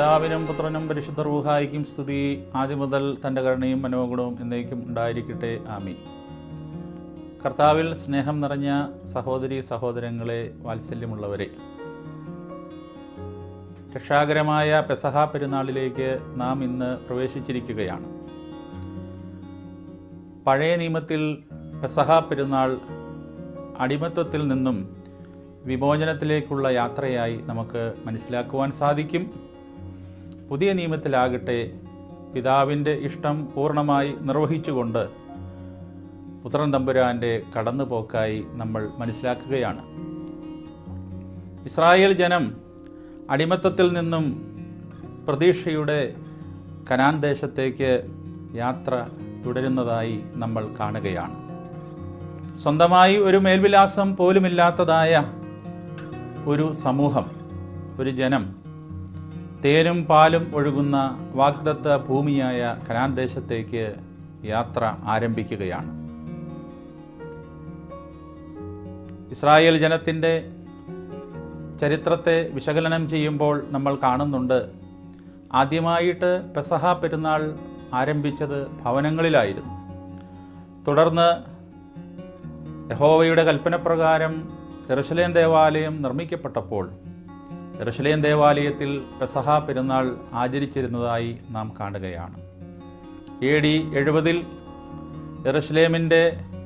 പിതാവിനും പുത്രനും പരിശുദ്ധ റൂഹായിക്കും സ്തുതി ആദ്യം മുതൽ തൻ്റെ കരുണയും മനോഗുണവും എന്നേക്കും ഉണ്ടായിരിക്കട്ടെ ആമീൻ കർത്താവിൽ സ്നേഹം നിറഞ്ഞ സഹോദരി സഹോദരങ്ങളെ വാത്സല്യമുള്ളവരെ രക്ഷാകരമായ പെസഹ പെരുന്നാളിലേക്ക് നാം ഇന്ന് പ്രവേശിച്ചിരിക്കുകയാണ് പഴയ നിയമത്തിൽ പെസഹ പെരുന്നാൾ അടിമത്വത്തിൽ നിന്നും വിമോചനത്തിലേക്കുള്ള യാത്രയായി നമുക്ക് മനസ്സിലാക്കുവാൻ സാധിക്കും പുതിയ നിയമത്തിലാകട്ടെ പിതാവിൻ്റെ ഇഷ്ടം പൂർണ്ണമായി നിർവഹിച്ചുകൊണ്ട് പുത്രൻ തമ്പുരാൻ്റെ കടന്നുപോക്കായി നമ്മൾ മനസ്സിലാക്കുകയാണ് ഇസ്രായേൽ ജനം അടിമത്തത്തിൽ നിന്നും പ്രതീക്ഷയുടെ കനാൻ ദേശത്തേക്ക് യാത്ര തുടരുന്നതായി നമ്മൾ കാണുകയാണ് സ്വന്തമായി ഒരു മേൽവിലാസം പോലുമില്ലാത്തതായ ഒരു സമൂഹം ഒരു ജനം തേനും പാലും ഒഴുകുന്ന വാഗ്ദത്ത ഭൂമിയായ കനാൻ ദേശത്തേക്ക് യാത്ര ആരംഭിക്കുകയാണ് ഇസ്രായേൽ ജനത്തിൻ്റെ ചരിത്രത്തെ വിശകലനം ചെയ്യുമ്പോൾ നമ്മൾ കാണുന്നുണ്ട് ആദ്യമായിട്ട് പെസഹ പെരുന്നാൾ ആരംഭിച്ചത് ഭവനങ്ങളിലായിരുന്നു തുടർന്ന് യഹോവയുടെ കൽപ്പനപ്രകാരം എറുശലേം ദേവാലയം നിർമ്മിക്കപ്പെട്ടപ്പോൾ എറുശലേം ദേവാലയത്തിൽ പെസഹ പെരുന്നാൾ ആചരിച്ചിരുന്നതായി നാം കാണുകയാണ് എ ഡി എഴുപതിൽ എറുശലേമിൻ്റെ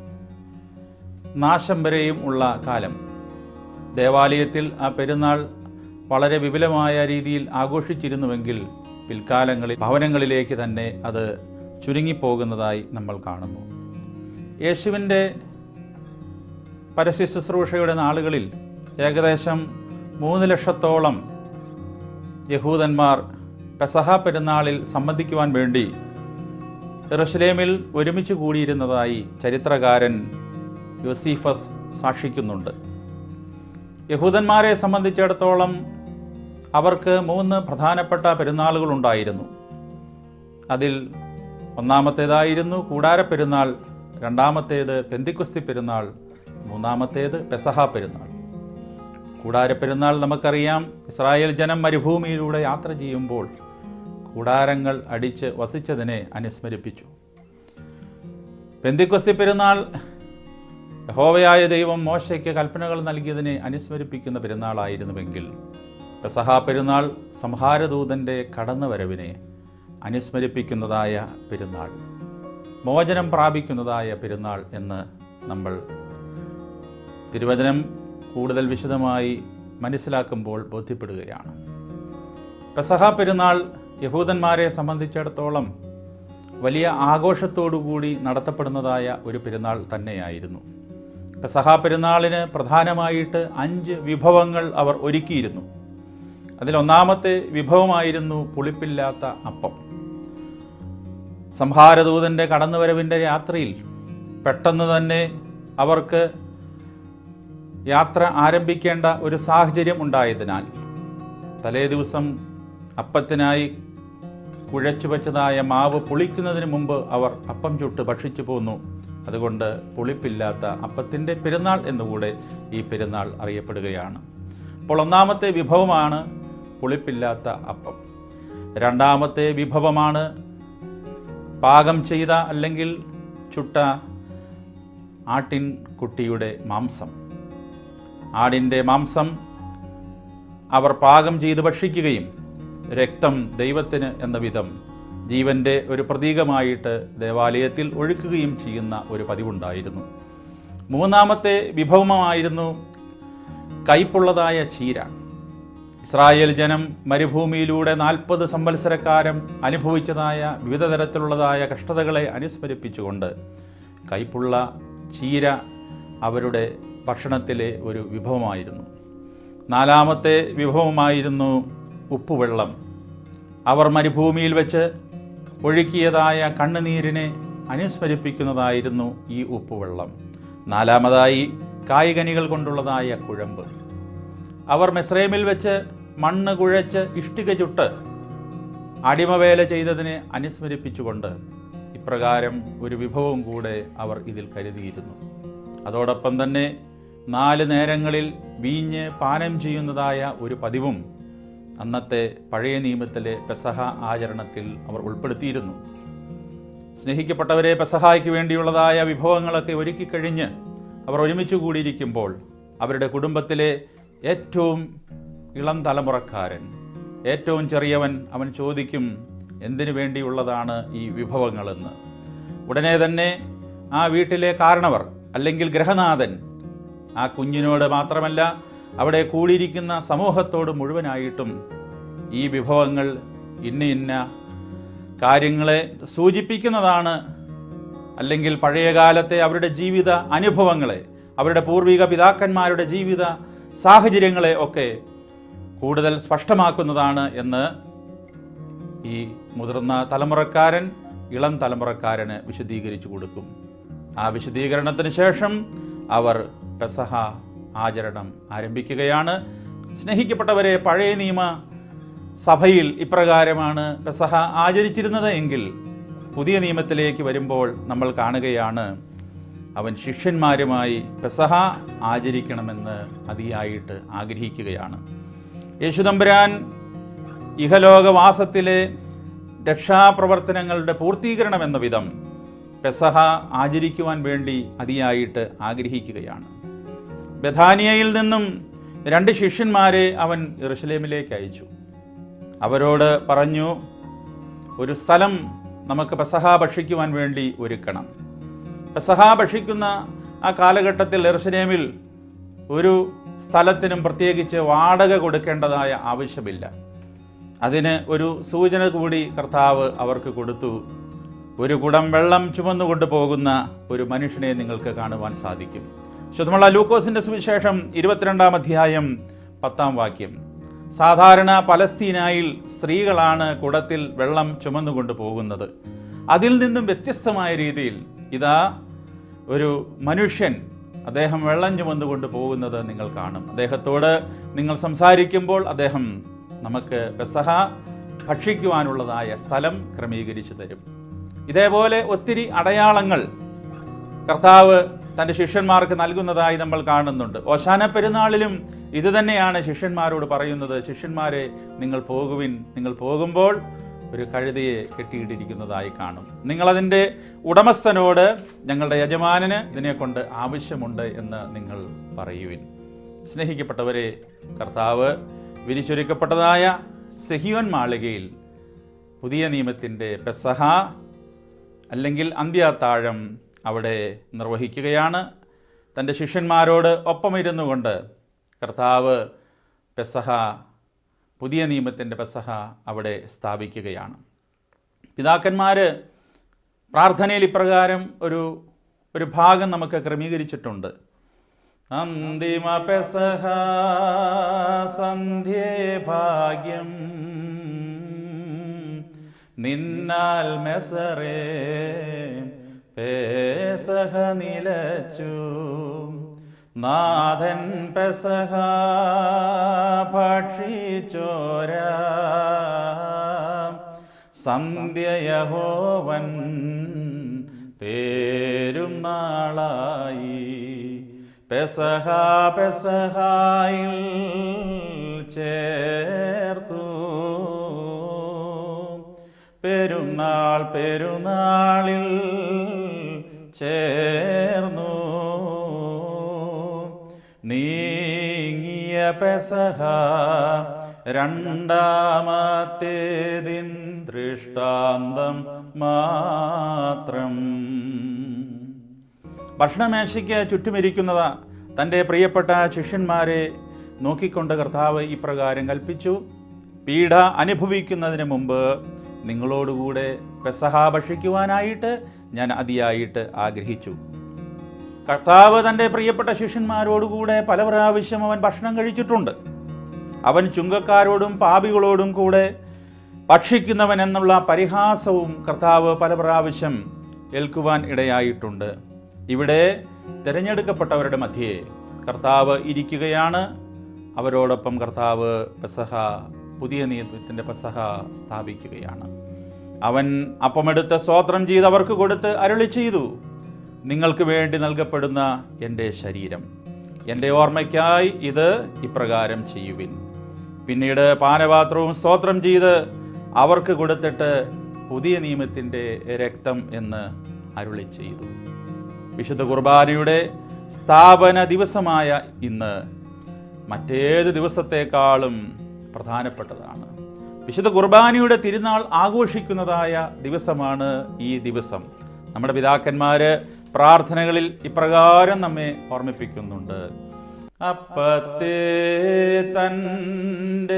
നാശം വരെയും ഉള്ള കാലം ദേവാലയത്തിൽ ആ പെരുന്നാൾ വളരെ വിപുലമായ രീതിയിൽ ആഘോഷിച്ചിരുന്നുവെങ്കിൽ പിൽക്കാലങ്ങളിൽ ഭവനങ്ങളിലേക്ക് തന്നെ അത് ചുരുങ്ങിപ്പോകുന്നതായി നമ്മൾ കാണുന്നു യേശുവിൻ്റെ പരസ്യ ശുശ്രൂഷയുടെ നാളുകളിൽ ഏകദേശം മൂന്ന് ലക്ഷത്തോളം യഹൂദന്മാർ പെസഹ പെരുന്നാളിൽ സംബന്ധിക്കുവാൻ വേണ്ടി എറുഷലേമിൽ ഒരുമിച്ച് കൂടിയിരുന്നതായി ചരിത്രകാരൻ യോസീഫസ് സാക്ഷിക്കുന്നുണ്ട് യഹൂദന്മാരെ സംബന്ധിച്ചിടത്തോളം അവർക്ക് മൂന്ന് പ്രധാനപ്പെട്ട പെരുന്നാളുകളുണ്ടായിരുന്നു അതിൽ ഒന്നാമത്തേതായിരുന്നു കൂടാര പെരുന്നാൾ രണ്ടാമത്തേത് പെന്തിക്കുസ്തി പെരുന്നാൾ മൂന്നാമത്തേത് പെസഹ പെരുന്നാൾ കൂടാര പെരുന്നാൾ നമുക്കറിയാം ഇസ്രായേൽ ജനം മരുഭൂമിയിലൂടെ യാത്ര ചെയ്യുമ്പോൾ കൂടാരങ്ങൾ അടിച്ച് വസിച്ചതിനെ അനുസ്മരിപ്പിച്ചു പെന്തിക്കുസ്തി പെരുന്നാൾ യഹോവയായ ദൈവം മോശയ്ക്ക് കൽപ്പനകൾ നൽകിയതിനെ അനുസ്മരിപ്പിക്കുന്ന പെരുന്നാളായിരുന്നുവെങ്കിൽ പെസഹ പെരുന്നാൾ സംഹാരദൂതൻ്റെ കടന്നുവരവിനെ അനുസ്മരിപ്പിക്കുന്നതായ പെരുന്നാൾ മോചനം പ്രാപിക്കുന്നതായ പെരുന്നാൾ എന്ന് നമ്മൾ തിരുവചനം കൂടുതൽ വിശദമായി മനസ്സിലാക്കുമ്പോൾ ബോധ്യപ്പെടുകയാണ് പെസഹ പെരുന്നാൾ യഹൂദന്മാരെ സംബന്ധിച്ചിടത്തോളം വലിയ ആഘോഷത്തോടുകൂടി നടത്തപ്പെടുന്നതായ ഒരു പെരുന്നാൾ തന്നെയായിരുന്നു പെസഹ പെരുന്നാളിന് പ്രധാനമായിട്ട് അഞ്ച് വിഭവങ്ങൾ അവർ ഒരുക്കിയിരുന്നു അതിലൊന്നാമത്തെ വിഭവമായിരുന്നു പുളിപ്പില്ലാത്ത അപ്പം സംഹാരദൂതൻ്റെ കടന്നുവരവിൻ്റെ രാത്രിയിൽ പെട്ടെന്ന് തന്നെ അവർക്ക് യാത്ര ആരംഭിക്കേണ്ട ഒരു സാഹചര്യം ഉണ്ടായതിനാൽ തലേ ദിവസം അപ്പത്തിനായി കുഴച്ചു വച്ചതായ മാവ് പുളിക്കുന്നതിന് മുമ്പ് അവർ അപ്പം ചുട്ട് ഭക്ഷിച്ചു പോന്നു അതുകൊണ്ട് പുളിപ്പില്ലാത്ത അപ്പത്തിൻ്റെ പെരുന്നാൾ എന്നുകൂടെ ഈ പെരുന്നാൾ അറിയപ്പെടുകയാണ് അപ്പോൾ ഒന്നാമത്തെ വിഭവമാണ് പുളിപ്പില്ലാത്ത അപ്പം രണ്ടാമത്തെ വിഭവമാണ് പാകം ചെയ്ത അല്ലെങ്കിൽ ചുട്ട ആട്ടിൻ കുട്ടിയുടെ മാംസം ആടിൻ്റെ മാംസം അവർ പാകം ചെയ്ത് ഭക്ഷിക്കുകയും രക്തം ദൈവത്തിന് എന്ന വിധം ജീവൻ്റെ ഒരു പ്രതീകമായിട്ട് ദേവാലയത്തിൽ ഒഴുക്കുകയും ചെയ്യുന്ന ഒരു പതിവുണ്ടായിരുന്നു മൂന്നാമത്തെ വിഭവമായിരുന്നു കയ്പുള്ളതായ ചീര ഇസ്രായേൽ ജനം മരുഭൂമിയിലൂടെ നാൽപ്പത് സംവത്സരക്കാലം അനുഭവിച്ചതായ വിവിധ തരത്തിലുള്ളതായ കഷ്ടതകളെ അനുസ്മരിപ്പിച്ചുകൊണ്ട് കയ്പുള്ള ചീര അവരുടെ ഭക്ഷണത്തിലെ ഒരു വിഭവമായിരുന്നു നാലാമത്തെ വിഭവമായിരുന്നു ഉപ്പുവെള്ളം അവർ മരുഭൂമിയിൽ വെച്ച് ഒഴുക്കിയതായ കണ്ണുനീരിനെ അനുസ്മരിപ്പിക്കുന്നതായിരുന്നു ഈ ഉപ്പുവെള്ളം നാലാമതായി കായികനികൾ കൊണ്ടുള്ളതായ കുഴമ്പ് അവർ മെസ്രൈമിൽ വെച്ച് മണ്ണ് കുഴച്ച് ഇഷ്ടിക ചുട്ട് അടിമവേല ചെയ്തതിനെ അനുസ്മരിപ്പിച്ചുകൊണ്ട് ഇപ്രകാരം ഒരു വിഭവം കൂടെ അവർ ഇതിൽ കരുതിയിരുന്നു അതോടൊപ്പം തന്നെ നാല് നേരങ്ങളിൽ വീഞ്ഞ് പാനം ചെയ്യുന്നതായ ഒരു പതിവും അന്നത്തെ പഴയ നിയമത്തിലെ പെസഹ ആചരണത്തിൽ അവർ ഉൾപ്പെടുത്തിയിരുന്നു സ്നേഹിക്കപ്പെട്ടവരെ പെസഹായ്ക്ക് വേണ്ടിയുള്ളതായ വിഭവങ്ങളൊക്കെ ഒരുക്കി കഴിഞ്ഞ് അവർ ഒരുമിച്ച് കൂടിയിരിക്കുമ്പോൾ അവരുടെ കുടുംബത്തിലെ ഏറ്റവും ഇളം തലമുറക്കാരൻ ഏറ്റവും ചെറിയവൻ അവൻ ചോദിക്കും എന്തിനു വേണ്ടിയുള്ളതാണ് ഈ വിഭവങ്ങളെന്ന് ഉടനെ തന്നെ ആ വീട്ടിലെ കാരണവർ അല്ലെങ്കിൽ ഗ്രഹനാഥൻ ആ കുഞ്ഞിനോട് മാത്രമല്ല അവിടെ കൂടിയിരിക്കുന്ന സമൂഹത്തോട് മുഴുവനായിട്ടും ഈ വിഭവങ്ങൾ ഇന്ന ഇന്ന കാര്യങ്ങളെ സൂചിപ്പിക്കുന്നതാണ് അല്ലെങ്കിൽ പഴയകാലത്തെ അവരുടെ ജീവിത അനുഭവങ്ങളെ അവരുടെ പൂർവിക പിതാക്കന്മാരുടെ ജീവിത സാഹചര്യങ്ങളെ ഒക്കെ കൂടുതൽ സ്പഷ്ടമാക്കുന്നതാണ് എന്ന് ഈ മുതിർന്ന തലമുറക്കാരൻ ഇളം തലമുറക്കാരന് വിശദീകരിച്ചു കൊടുക്കും ആ വിശദീകരണത്തിന് ശേഷം അവർ പെസഹ ആചരണം ആരംഭിക്കുകയാണ് സ്നേഹിക്കപ്പെട്ടവരെ പഴയ നിയമ സഭയിൽ ഇപ്രകാരമാണ് പെസഹ ആചരിച്ചിരുന്നത് എങ്കിൽ പുതിയ നിയമത്തിലേക്ക് വരുമ്പോൾ നമ്മൾ കാണുകയാണ് അവൻ ശിഷ്യന്മാരുമായി പെസഹ ആചരിക്കണമെന്ന് അതിയായിട്ട് ആഗ്രഹിക്കുകയാണ് യേശുദമ്പുരാൻ ഇഹലോകവാസത്തിലെ രക്ഷാപ്രവർത്തനങ്ങളുടെ പൂർത്തീകരണം എന്ന വിധം പെസഹ ആചരിക്കുവാൻ വേണ്ടി അതിയായിട്ട് ആഗ്രഹിക്കുകയാണ് ബഥാനിയയിൽ നിന്നും രണ്ട് ശിഷ്യന്മാരെ അവൻ ഇറുഷലേമിലേക്ക് അയച്ചു അവരോട് പറഞ്ഞു ഒരു സ്ഥലം നമുക്ക് പെസഹ ഭക്ഷിക്കുവാൻ വേണ്ടി ഒരുക്കണം പെസഹ ഭക്ഷിക്കുന്ന ആ കാലഘട്ടത്തിൽ എറുസലേമിൽ ഒരു സ്ഥലത്തിനും പ്രത്യേകിച്ച് വാടക കൊടുക്കേണ്ടതായ ആവശ്യമില്ല അതിന് ഒരു സൂചന കൂടി കർത്താവ് അവർക്ക് കൊടുത്തു ഒരു കുടം വെള്ളം ചുമന്നുകൊണ്ട് പോകുന്ന ഒരു മനുഷ്യനെ നിങ്ങൾക്ക് കാണുവാൻ സാധിക്കും ശുദ്ധമുള്ള ലൂക്കോസിന്റെ സുവിശേഷം ഇരുപത്തിരണ്ടാം അധ്യായം പത്താം വാക്യം സാധാരണ പലസ്തീനായിൽ സ്ത്രീകളാണ് കുടത്തിൽ വെള്ളം ചുമന്നുകൊണ്ട് പോകുന്നത് അതിൽ നിന്നും വ്യത്യസ്തമായ രീതിയിൽ ഇതാ ഒരു മനുഷ്യൻ അദ്ദേഹം വെള്ളം ചുമന്നുകൊണ്ട് പോകുന്നത് നിങ്ങൾ കാണും അദ്ദേഹത്തോട് നിങ്ങൾ സംസാരിക്കുമ്പോൾ അദ്ദേഹം നമുക്ക് പെസഹ ഭക്ഷിക്കുവാനുള്ളതായ സ്ഥലം ക്രമീകരിച്ചു തരും ഇതേപോലെ ഒത്തിരി അടയാളങ്ങൾ കർത്താവ് തൻ്റെ ശിഷ്യന്മാർക്ക് നൽകുന്നതായി നമ്മൾ കാണുന്നുണ്ട് ഓശാന പെരുന്നാളിലും ഇത് തന്നെയാണ് ശിഷ്യന്മാരോട് പറയുന്നത് ശിഷ്യന്മാരെ നിങ്ങൾ പോകുവിൻ നിങ്ങൾ പോകുമ്പോൾ ഒരു കഴുതയെ കെട്ടിയിട്ടിരിക്കുന്നതായി കാണും നിങ്ങളതിൻ്റെ ഉടമസ്ഥനോട് ഞങ്ങളുടെ യജമാനന് ഇതിനെക്കൊണ്ട് ആവശ്യമുണ്ട് എന്ന് നിങ്ങൾ പറയുവിൻ സ്നേഹിക്കപ്പെട്ടവരെ കർത്താവ് വിരിച്ചൊരുക്കപ്പെട്ടതായ സെഹിയോൻ മാളികയിൽ പുതിയ നിയമത്തിൻ്റെ പെസഹ അല്ലെങ്കിൽ അന്ത്യാത്താഴം അവിടെ നിർവഹിക്കുകയാണ് തൻ്റെ ശിഷ്യന്മാരോട് ഒപ്പമിരുന്നു കൊണ്ട് കർത്താവ് പെസഹ പുതിയ നിയമത്തിൻ്റെ പെസഹ അവിടെ സ്ഥാപിക്കുകയാണ് പിതാക്കന്മാർ പ്രാർത്ഥനയിൽ ഇപ്രകാരം ഒരു ഒരു ഭാഗം നമുക്ക് ക്രമീകരിച്ചിട്ടുണ്ട് അന്തിമ പെസഹ സന്ധ്യേ ഭാഗ്യം നിന്നാൽ മെസറേ പേസഹ നിലച്ചു നാഥൻ പെസഹ ഭക്ഷിച്ചോര സന്ധ്യയഹോവൻ പേരും നാളായി പെസഹ പെസഹായിൽ ചേർത്തു പെരുന്നാൾ പെരുന്നാളിൽ ചേർന്നു നീങ്ങിയ പെസഹ രണ്ടാമത്തേതിൻ ദൃഷ്ടാന്തം മാത്രം ഭക്ഷണമേശയ്ക്ക് ചുറ്റുമിരിക്കുന്നതാ തൻ്റെ പ്രിയപ്പെട്ട ശിഷ്യന്മാരെ നോക്കിക്കൊണ്ട് കർത്താവ് ഇപ്രകാരം കൽപ്പിച്ചു പീഡ അനുഭവിക്കുന്നതിന് മുമ്പ് നിങ്ങളോടുകൂടെ പെസഹ ഭക്ഷിക്കുവാനായിട്ട് ഞാൻ അതിയായിട്ട് ആഗ്രഹിച്ചു കർത്താവ് തൻ്റെ പ്രിയപ്പെട്ട ശിഷ്യന്മാരോടുകൂടെ പല പ്രാവശ്യം അവൻ ഭക്ഷണം കഴിച്ചിട്ടുണ്ട് അവൻ ചുങ്കക്കാരോടും പാപികളോടും കൂടെ ഭക്ഷിക്കുന്നവൻ എന്നുള്ള പരിഹാസവും കർത്താവ് പല പ്രാവശ്യം ഏൽക്കുവാൻ ഇടയായിട്ടുണ്ട് ഇവിടെ തിരഞ്ഞെടുക്കപ്പെട്ടവരുടെ മധ്യേ കർത്താവ് ഇരിക്കുകയാണ് അവരോടൊപ്പം കർത്താവ് പെസഹ പുതിയ നിയമത്തിൻ്റെ പെസഹ സ്ഥാപിക്കുകയാണ് അവൻ അപ്പമെടുത്ത് സ്തോത്രം ചെയ്ത് അവർക്ക് കൊടുത്ത് അരുളി ചെയ്തു നിങ്ങൾക്ക് വേണ്ടി നൽകപ്പെടുന്ന എൻ്റെ ശരീരം എൻ്റെ ഓർമ്മയ്ക്കായി ഇത് ഇപ്രകാരം ചെയ്യുവിൻ പിന്നീട് പാനപാത്രവും സ്തോത്രം ചെയ്ത് അവർക്ക് കൊടുത്തിട്ട് പുതിയ നിയമത്തിൻ്റെ രക്തം എന്ന് അരുളി ചെയ്തു വിശുദ്ധ കുർബാനയുടെ സ്ഥാപന ദിവസമായ ഇന്ന് മറ്റേത് ദിവസത്തേക്കാളും പ്രധാനപ്പെട്ടതാണ് വിശുദ്ധ കുർബാനയുടെ തിരുനാൾ ആഘോഷിക്കുന്നതായ ദിവസമാണ് ഈ ദിവസം നമ്മുടെ പിതാക്കന്മാര് പ്രാർത്ഥനകളിൽ ഇപ്രകാരം നമ്മെ ഓർമ്മിപ്പിക്കുന്നുണ്ട് അപ്പത്തെ തൻ്റെ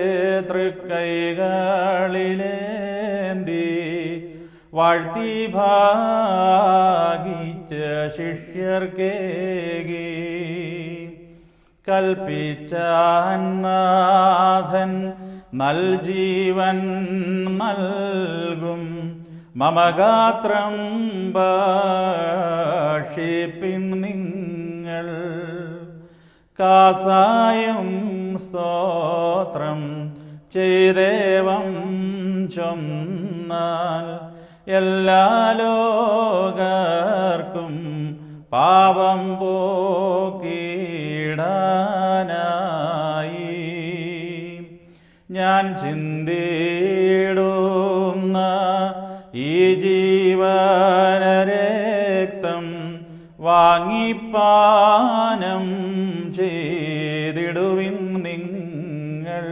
തൃക്കൈകളിലേന്തി വാഴ്ത്തി ഭാഗിച്ച ശിഷ്യർക്കേകി കൽപ്പിച്ചാൻ നൽ ജീവൻ നൽകും മമഗാത്രം ഭാഷിപ്പിൻ നിങ്ങൾ കാസായും സ്തോത്രം ചെയ്ദേവം ചൊന്നാൽ എല്ലാ ലോകർക്കും പാപം പോക്കിടാനായി ഞാൻ ചിന്തിടുന്ന ഈ ജീവനരക്തം വാങ്ങിപ്പാനം ചെയ്തിടുവിൻ നിങ്ങൾ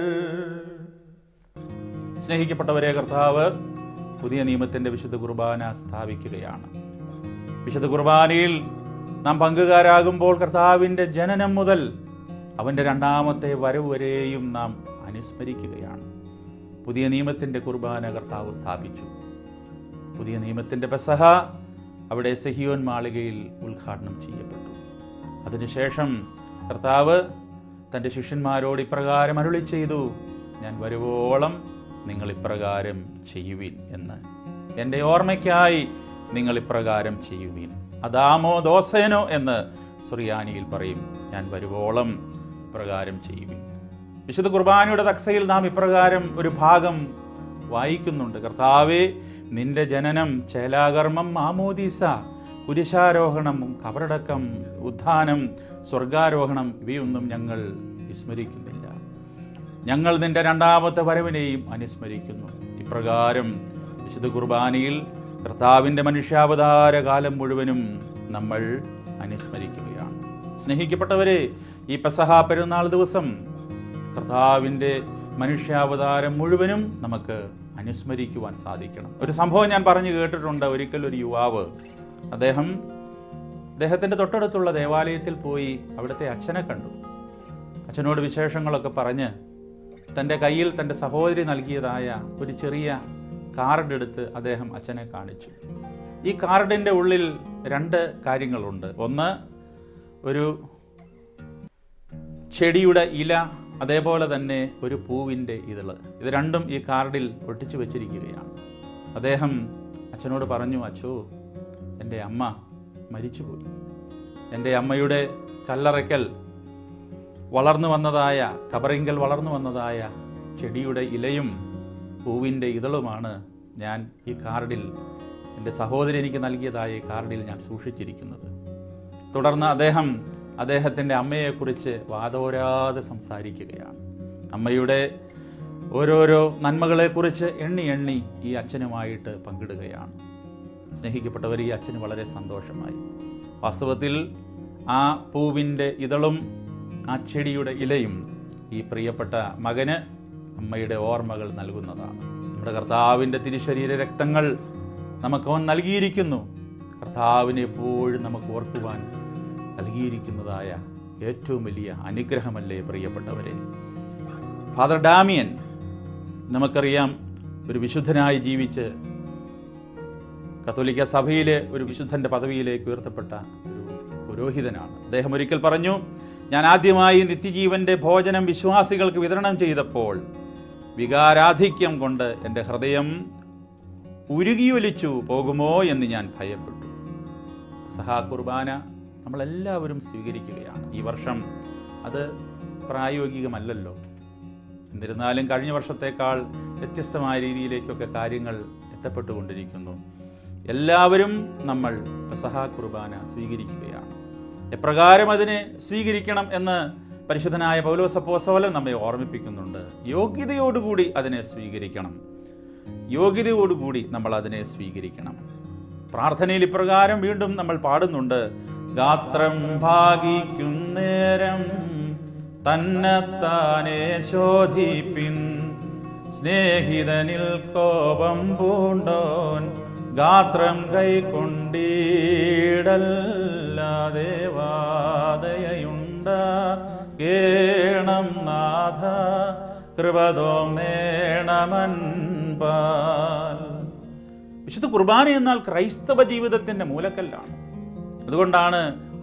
സ്നേഹിക്കപ്പെട്ടവരെ കർത്താവ് പുതിയ നിയമത്തിൻ്റെ വിശുദ്ധ കുർബാന സ്ഥാപിക്കുകയാണ് വിശുദ്ധ കുർബാനയിൽ നാം പങ്കുകാരാകുമ്പോൾ കർത്താവിൻ്റെ ജനനം മുതൽ അവൻ്റെ രണ്ടാമത്തെ വരവ് വരെയും നാം അനുസ്മരിക്കുകയാണ് പുതിയ നിയമത്തിൻ്റെ കുർബാന കർത്താവ് സ്ഥാപിച്ചു പുതിയ നിയമത്തിൻ്റെ പെസഹ അവിടെ സെഹിയോൻ മാളികയിൽ ഉദ്ഘാടനം ചെയ്യപ്പെട്ടു അതിനുശേഷം കർത്താവ് തൻ്റെ ശിഷ്യന്മാരോട് ഇപ്രകാരം അരുളി ചെയ്തു ഞാൻ വരുവോളം നിങ്ങൾ ഇപ്രകാരം ചെയ്യുവിൻ എന്ന് എൻ്റെ ഓർമ്മയ്ക്കായി നിങ്ങൾ ഇപ്രകാരം ചെയ്യുവിൻ അതാമോ ദോസേനോ എന്ന് സുറിയാനിയിൽ പറയും ഞാൻ വരുവോളം ഇപ്രകാരം ചെയ്യുവിൻ വിശുദ്ധ കുർബാനയുടെ തക്സയിൽ നാം ഇപ്രകാരം ഒരു ഭാഗം വായിക്കുന്നുണ്ട് കർത്താവെ നിന്റെ ജനനം ചേലാകർമ്മം മാമോദീസ കുരിശാരോഹണം കബറടക്കം ഉത്ഥാനം സ്വർഗാരോഹണം ഇവയൊന്നും ഞങ്ങൾ വിസ്മരിക്കുന്നില്ല ഞങ്ങൾ നിന്റെ രണ്ടാമത്തെ വരവിനെയും അനുസ്മരിക്കുന്നു ഇപ്രകാരം വിശുദ്ധ കുർബാനയിൽ കർത്താവിൻ്റെ മനുഷ്യാവതാര കാലം മുഴുവനും നമ്മൾ അനുസ്മരിക്കുകയാണ് സ്നേഹിക്കപ്പെട്ടവരെ ഈ പെസഹ പെരുന്നാൾ ദിവസം കർത്താവിൻ്റെ മനുഷ്യാവതാരം മുഴുവനും നമുക്ക് അനുസ്മരിക്കുവാൻ സാധിക്കണം ഒരു സംഭവം ഞാൻ പറഞ്ഞു കേട്ടിട്ടുണ്ട് ഒരിക്കൽ ഒരു യുവാവ് അദ്ദേഹം അദ്ദേഹത്തിൻ്റെ തൊട്ടടുത്തുള്ള ദേവാലയത്തിൽ പോയി അവിടുത്തെ അച്ഛനെ കണ്ടു അച്ഛനോട് വിശേഷങ്ങളൊക്കെ പറഞ്ഞ് തൻ്റെ കയ്യിൽ തൻ്റെ സഹോദരി നൽകിയതായ ഒരു ചെറിയ കാർഡ് എടുത്ത് അദ്ദേഹം അച്ഛനെ കാണിച്ചു ഈ കാർഡിൻ്റെ ഉള്ളിൽ രണ്ട് കാര്യങ്ങളുണ്ട് ഒന്ന് ഒരു ചെടിയുടെ ഇല അതേപോലെ തന്നെ ഒരു പൂവിൻ്റെ ഇതള് ഇത് രണ്ടും ഈ കാർഡിൽ ഒട്ടിച്ചു വെച്ചിരിക്കുകയാണ് അദ്ദേഹം അച്ഛനോട് പറഞ്ഞു അച്ഛോ എൻ്റെ അമ്മ മരിച്ചുപോയി എൻ്റെ അമ്മയുടെ കല്ലറയ്ക്കൽ വളർന്നു വന്നതായ കബറിങ്കൽ വളർന്നു വന്നതായ ചെടിയുടെ ഇലയും പൂവിൻ്റെ ഇതളുമാണ് ഞാൻ ഈ കാർഡിൽ എൻ്റെ സഹോദരി എനിക്ക് നൽകിയതായ ഈ കാർഡിൽ ഞാൻ സൂക്ഷിച്ചിരിക്കുന്നത് തുടർന്ന് അദ്ദേഹം അദ്ദേഹത്തിൻ്റെ അമ്മയെക്കുറിച്ച് വാതോരാതെ സംസാരിക്കുകയാണ് അമ്മയുടെ ഓരോരോ നന്മകളെക്കുറിച്ച് എണ്ണി എണ്ണി ഈ അച്ഛനുമായിട്ട് പങ്കിടുകയാണ് സ്നേഹിക്കപ്പെട്ടവർ ഈ അച്ഛന് വളരെ സന്തോഷമായി വാസ്തവത്തിൽ ആ പൂവിൻ്റെ ഇതളും ആ ചെടിയുടെ ഇലയും ഈ പ്രിയപ്പെട്ട മകന് അമ്മയുടെ ഓർമ്മകൾ നൽകുന്നതാണ് നമ്മുടെ കർത്താവിൻ്റെ തിരുശരീര രക്തങ്ങൾ നമുക്ക് അവൻ നൽകിയിരിക്കുന്നു കർത്താവിനെ എപ്പോഴും നമുക്ക് ഓർക്കുവാൻ നൽകിയിരിക്കുന്നതായ ഏറ്റവും വലിയ അനുഗ്രഹമല്ലേ പ്രിയപ്പെട്ടവരെ ഫാദർ ഡാമിയൻ നമുക്കറിയാം ഒരു വിശുദ്ധനായി ജീവിച്ച് കത്തോലിക്ക സഭയിലെ ഒരു വിശുദ്ധന്റെ പദവിയിലേക്ക് ഉയർത്തപ്പെട്ട ഒരു പുരോഹിതനാണ് അദ്ദേഹം ഒരിക്കൽ പറഞ്ഞു ഞാൻ ആദ്യമായി നിത്യജീവന്റെ ഭോജനം വിശ്വാസികൾക്ക് വിതരണം ചെയ്തപ്പോൾ വികാരാധിക്യം കൊണ്ട് എൻ്റെ ഹൃദയം ഉരുകിയൊലിച്ചു പോകുമോ എന്ന് ഞാൻ ഭയപ്പെട്ടു സഹാ കുർബാന നമ്മളെല്ലാവരും സ്വീകരിക്കുകയാണ് ഈ വർഷം അത് പ്രായോഗികമല്ലല്ലോ എന്നിരുന്നാലും കഴിഞ്ഞ വർഷത്തേക്കാൾ വ്യത്യസ്തമായ രീതിയിലേക്കൊക്കെ കാര്യങ്ങൾ എത്തപ്പെട്ടുകൊണ്ടിരിക്കുന്നു എല്ലാവരും നമ്മൾ പെസഹ കുർബാന സ്വീകരിക്കുകയാണ് എപ്രകാരം അതിനെ സ്വീകരിക്കണം എന്ന് പരിശുദ്ധനായ പൗലോസപ്പോസോലൻ നമ്മെ ഓർമ്മിപ്പിക്കുന്നുണ്ട് യോഗ്യതയോടുകൂടി അതിനെ സ്വീകരിക്കണം യോഗ്യതയോടുകൂടി നമ്മൾ അതിനെ സ്വീകരിക്കണം പ്രാർത്ഥനയിൽ ഇപ്രകാരം വീണ്ടും നമ്മൾ പാടുന്നുണ്ട് ഗാത്രം ഭാഗിക്കും നേരം തന്നെത്താനെ ശോധിപ്പിൻ സ്നേഹിതനിൽ കോപം പൂണ്ടോൻ ഗാത്രം കൈക്കൊണ്ടീടല്ലാതെ വാദയുണ്ട കേണം നാഥ കൃപതോ നേണമൻപാൽ വിശുദ്ധ കുർബാന എന്നാൽ ക്രൈസ്തവ ജീവിതത്തിൻ്റെ മൂലക്കല്ലാണ് അതുകൊണ്ടാണ്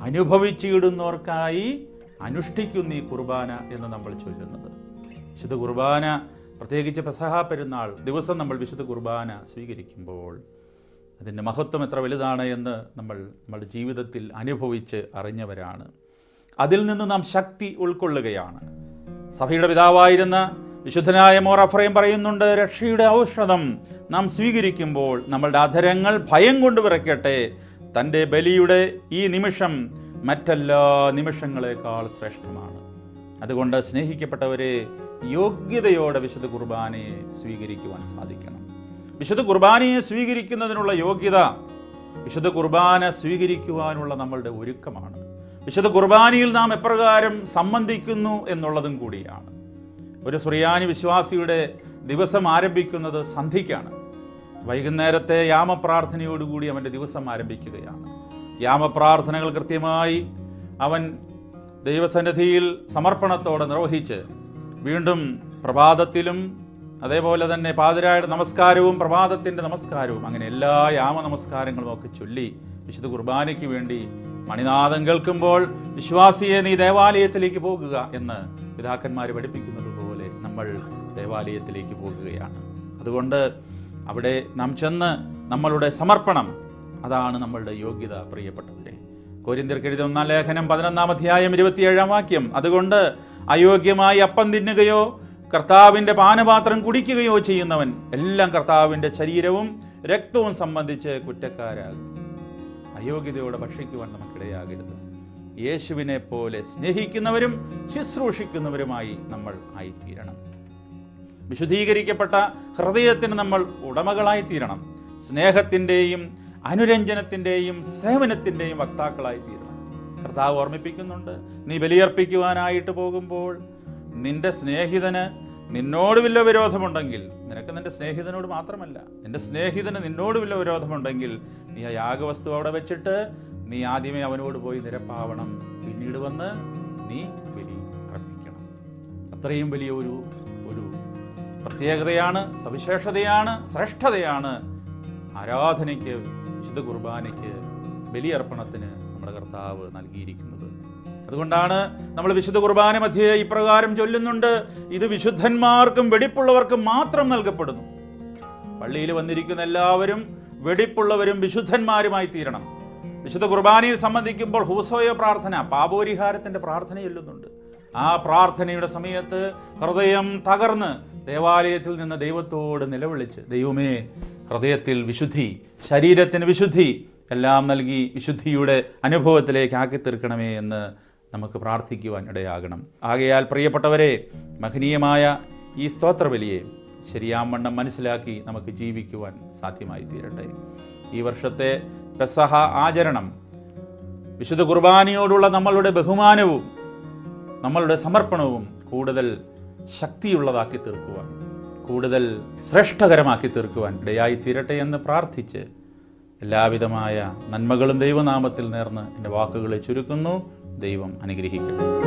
അനുഭവിച്ചിടുന്നവർക്കായി അനുഷ്ഠിക്കുന്ന ഈ കുർബാന എന്ന് നമ്മൾ ചൊല്ലുന്നത് വിശുദ്ധ കുർബാന പ്രത്യേകിച്ച് പെസഹ പെരുന്നാൾ ദിവസം നമ്മൾ വിശുദ്ധ കുർബാന സ്വീകരിക്കുമ്പോൾ അതിൻ്റെ മഹത്വം എത്ര വലുതാണ് എന്ന് നമ്മൾ നമ്മുടെ ജീവിതത്തിൽ അനുഭവിച്ച് അറിഞ്ഞവരാണ് അതിൽ നിന്ന് നാം ശക്തി ഉൾക്കൊള്ളുകയാണ് സഭയുടെ പിതാവായിരുന്ന വിശുദ്ധനായ മോർ അഫ്രയും പറയുന്നുണ്ട് രക്ഷയുടെ ഔഷധം നാം സ്വീകരിക്കുമ്പോൾ നമ്മളുടെ അധരങ്ങൾ ഭയം കൊണ്ട് വിറയ്ക്കട്ടെ തൻ്റെ ബലിയുടെ ഈ നിമിഷം മറ്റെല്ലാ നിമിഷങ്ങളെക്കാൾ ശ്രേഷ്ഠമാണ് അതുകൊണ്ട് സ്നേഹിക്കപ്പെട്ടവരെ യോഗ്യതയോടെ വിശുദ്ധ കുർബാനയെ സ്വീകരിക്കുവാൻ സാധിക്കണം വിശുദ്ധ കുർബാനയെ സ്വീകരിക്കുന്നതിനുള്ള യോഗ്യത വിശുദ്ധ കുർബാന സ്വീകരിക്കുവാനുള്ള നമ്മളുടെ ഒരുക്കമാണ് വിശുദ്ധ കുർബാനയിൽ നാം എപ്രകാരം സംബന്ധിക്കുന്നു എന്നുള്ളതും കൂടിയാണ് ഒരു സുറിയാനി വിശ്വാസിയുടെ ദിവസം ആരംഭിക്കുന്നത് സന്ധിക്കാണ് വൈകുന്നേരത്തെ യാമപ്രാർത്ഥനയോടുകൂടി അവൻ്റെ ദിവസം ആരംഭിക്കുകയാണ് യാമപ്രാർത്ഥനകൾ കൃത്യമായി അവൻ ദൈവസന്നിധിയിൽ സമർപ്പണത്തോടെ നിർവഹിച്ച് വീണ്ടും പ്രഭാതത്തിലും അതേപോലെ തന്നെ പാതിരായുടെ നമസ്കാരവും പ്രഭാതത്തിൻ്റെ നമസ്കാരവും അങ്ങനെ എല്ലാ യാമ നമസ്കാരങ്ങളും ഒക്കെ ചൊല്ലി വിശുദ്ധ കുർബാനയ്ക്ക് വേണ്ടി മണിനാദം കേൾക്കുമ്പോൾ വിശ്വാസിയെ നീ ദേവാലയത്തിലേക്ക് പോകുക എന്ന് പിതാക്കന്മാർ പഠിപ്പിക്കുന്നത് പോലെ നമ്മൾ ദേവാലയത്തിലേക്ക് പോകുകയാണ് അതുകൊണ്ട് അവിടെ നാം ചെന്ന് നമ്മളുടെ സമർപ്പണം അതാണ് നമ്മളുടെ യോഗ്യത പ്രിയപ്പെട്ടവരെ കോരിന്തിർക്ക് എഴുതിയ ഒന്നാം ലേഖനം പതിനൊന്നാം അധ്യായം ഇരുപത്തിയേഴാം വാക്യം അതുകൊണ്ട് അയോഗ്യമായി അപ്പം തിന്നുകയോ കർത്താവിൻ്റെ പാനപാത്രം കുടിക്കുകയോ ചെയ്യുന്നവൻ എല്ലാം കർത്താവിൻ്റെ ശരീരവും രക്തവും സംബന്ധിച്ച് കുറ്റക്കാരാകും അയോഗ്യതയോടെ ഭക്ഷിക്കുവാൻ നമുക്കിടയാകരുത് യേശുവിനെ പോലെ സ്നേഹിക്കുന്നവരും ശുശ്രൂഷിക്കുന്നവരുമായി നമ്മൾ ആയിത്തീരണം വിശുദ്ധീകരിക്കപ്പെട്ട ഹൃദയത്തിന് നമ്മൾ ഉടമകളായി തീരണം സ്നേഹത്തിൻ്റെയും അനുരഞ്ജനത്തിൻ്റെയും സേവനത്തിൻ്റെയും വക്താക്കളായി തീരണം കർത്താവ് ഓർമ്മിപ്പിക്കുന്നുണ്ട് നീ ബലിയർപ്പിക്കുവാനായിട്ട് പോകുമ്പോൾ നിന്റെ സ്നേഹിതന് നിന്നോട് വല്ല വിരോധമുണ്ടെങ്കിൽ നിനക്ക് നിന്റെ സ്നേഹിതനോട് മാത്രമല്ല നിന്റെ സ്നേഹിതന് നിന്നോട് വല്ല വിരോധമുണ്ടെങ്കിൽ നീ ആ യാഗവസ്തു അവിടെ വെച്ചിട്ട് നീ ആദ്യമേ അവനോട് പോയി നിരപ്പാവണം പിന്നീട് വന്ന് നീ ബലി അർപ്പിക്കണം അത്രയും വലിയ ഒരു ഒരു പ്രത്യേകതയാണ് സവിശേഷതയാണ് ശ്രേഷ്ഠതയാണ് ആരാധനയ്ക്ക് വിശുദ്ധ കുർബാനയ്ക്ക് ബലിയർപ്പണത്തിന് നമ്മുടെ കർത്താവ് നൽകിയിരിക്കുന്നത് അതുകൊണ്ടാണ് നമ്മൾ വിശുദ്ധ കുർബാന മധ്യേ ഇപ്രകാരം ചൊല്ലുന്നുണ്ട് ഇത് വിശുദ്ധന്മാർക്കും വെടിപ്പുള്ളവർക്കും മാത്രം നൽകപ്പെടുന്നു പള്ളിയിൽ വന്നിരിക്കുന്ന എല്ലാവരും വെടിപ്പുള്ളവരും വിശുദ്ധന്മാരുമായി തീരണം വിശുദ്ധ കുർബാനയിൽ സംബന്ധിക്കുമ്പോൾ ഹൂസോയ പ്രാർത്ഥന പാപോരിഹാരത്തിന്റെ പ്രാർത്ഥന ചൊല്ലുന്നുണ്ട് ആ പ്രാർത്ഥനയുടെ സമയത്ത് ഹൃദയം തകർന്ന് ദേവാലയത്തിൽ നിന്ന് ദൈവത്തോട് നിലവിളിച്ച് ദൈവമേ ഹൃദയത്തിൽ വിശുദ്ധി ശരീരത്തിന് വിശുദ്ധി എല്ലാം നൽകി വിശുദ്ധിയുടെ അനുഭവത്തിലേക്ക് ആക്കി തീർക്കണമേ എന്ന് നമുക്ക് പ്രാർത്ഥിക്കുവാൻ ഇടയാകണം ആകയാൽ പ്രിയപ്പെട്ടവരെ മഹനീയമായ ഈ സ്തോത്രബലിയെ ശരിയാവണ്ണം മനസ്സിലാക്കി നമുക്ക് ജീവിക്കുവാൻ സാധ്യമായി തീരട്ടെ ഈ വർഷത്തെ പെസഹ ആചരണം വിശുദ്ധ കുർബാനയോടുള്ള നമ്മളുടെ ബഹുമാനവും നമ്മളുടെ സമർപ്പണവും കൂടുതൽ ശക്തിയുള്ളതാക്കി തീർക്കുവാൻ കൂടുതൽ ശ്രേഷ്ഠകരമാക്കി തീർക്കുവാൻ ഇടയായി തീരട്ടെ എന്ന് പ്രാർത്ഥിച്ച് എല്ലാവിധമായ നന്മകളും ദൈവനാമത്തിൽ നേർന്ന് എൻ്റെ വാക്കുകളെ ചുരുക്കുന്നു ദൈവം അനുഗ്രഹിക്കട്ടെ